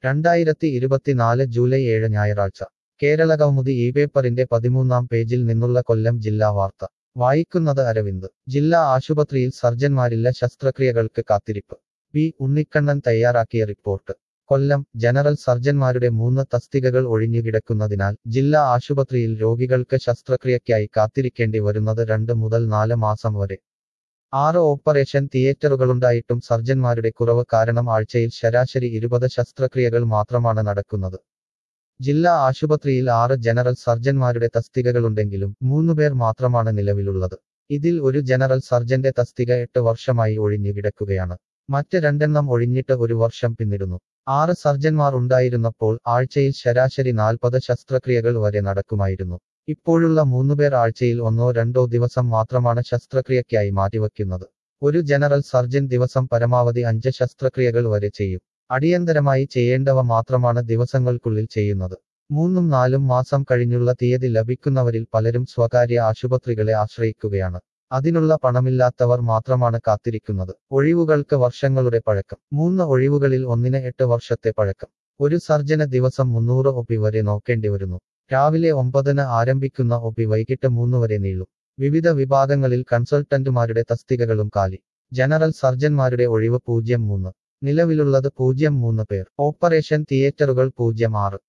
രണ്ടായിരത്തി ഇരുപത്തിനാല് ജൂലൈ ഏഴ് ഞായറാഴ്ച കേരളകൗമുദി ഈ പേപ്പറിന്റെ പതിമൂന്നാം പേജിൽ നിന്നുള്ള കൊല്ലം ജില്ലാ വാർത്ത വായിക്കുന്നത് അരവിന്ദ് ജില്ലാ ആശുപത്രിയിൽ സർജന്മാരില്ല ശസ്ത്രക്രിയകൾക്ക് കാത്തിരിപ്പ് പി ഉണ്ണിക്കണ്ണൻ തയ്യാറാക്കിയ റിപ്പോർട്ട് കൊല്ലം ജനറൽ സർജന്മാരുടെ മൂന്ന് തസ്തികകൾ ഒഴിഞ്ഞുകിടക്കുന്നതിനാൽ ജില്ലാ ആശുപത്രിയിൽ രോഗികൾക്ക് ശസ്ത്രക്രിയയ്ക്കായി കാത്തിരിക്കേണ്ടി വരുന്നത് രണ്ട് മുതൽ നാല് മാസം വരെ ആറ് ഓപ്പറേഷൻ തിയേറ്ററുകളുണ്ടായിട്ടും സർജന്മാരുടെ കുറവ് കാരണം ആഴ്ചയിൽ ശരാശരി ഇരുപത് ശസ്ത്രക്രിയകൾ മാത്രമാണ് നടക്കുന്നത് ജില്ലാ ആശുപത്രിയിൽ ആറ് ജനറൽ സർജന്മാരുടെ തസ്തികകളുണ്ടെങ്കിലും മൂന്നുപേർ മാത്രമാണ് നിലവിലുള്ളത് ഇതിൽ ഒരു ജനറൽ സർജന്റെ തസ്തിക എട്ട് വർഷമായി ഒഴിഞ്ഞുകിടക്കുകയാണ് മറ്റ് രണ്ടെണ്ണം ഒഴിഞ്ഞിട്ട് ഒരു വർഷം പിന്നിടുന്നു ആറ് സർജന്മാർ ഉണ്ടായിരുന്നപ്പോൾ ആഴ്ചയിൽ ശരാശരി നാൽപ്പത് ശസ്ത്രക്രിയകൾ വരെ നടക്കുമായിരുന്നു ഇപ്പോഴുള്ള മൂന്നുപേർ ആഴ്ചയിൽ ഒന്നോ രണ്ടോ ദിവസം മാത്രമാണ് ശസ്ത്രക്രിയയ്ക്കായി മാറ്റിവെക്കുന്നത് ഒരു ജനറൽ സർജൻ ദിവസം പരമാവധി അഞ്ച് ശസ്ത്രക്രിയകൾ വരെ ചെയ്യും അടിയന്തരമായി ചെയ്യേണ്ടവ മാത്രമാണ് ദിവസങ്ങൾക്കുള്ളിൽ ചെയ്യുന്നത് മൂന്നും നാലും മാസം കഴിഞ്ഞുള്ള തീയതി ലഭിക്കുന്നവരിൽ പലരും സ്വകാര്യ ആശുപത്രികളെ ആശ്രയിക്കുകയാണ് അതിനുള്ള പണമില്ലാത്തവർ മാത്രമാണ് കാത്തിരിക്കുന്നത് ഒഴിവുകൾക്ക് വർഷങ്ങളുടെ പഴക്കം മൂന്ന് ഒഴിവുകളിൽ ഒന്നിന് എട്ട് വർഷത്തെ പഴക്കം ഒരു സർജന് ദിവസം മുന്നൂറ് ഒപ്പി വരെ നോക്കേണ്ടി വരുന്നു രാവിലെ ഒമ്പതിന് ആരംഭിക്കുന്ന ഒപ്പി വൈകിട്ട് മൂന്ന് വരെ നീളും വിവിധ വിഭാഗങ്ങളിൽ കൺസൾട്ടന്റുമാരുടെ തസ്തികകളും കാലി ജനറൽ സർജന്മാരുടെ ഒഴിവ് പൂജ്യം മൂന്ന് നിലവിലുള്ളത് പൂജ്യം മൂന്ന് പേർ ഓപ്പറേഷൻ തിയേറ്ററുകൾ പൂജ്യം ആറ്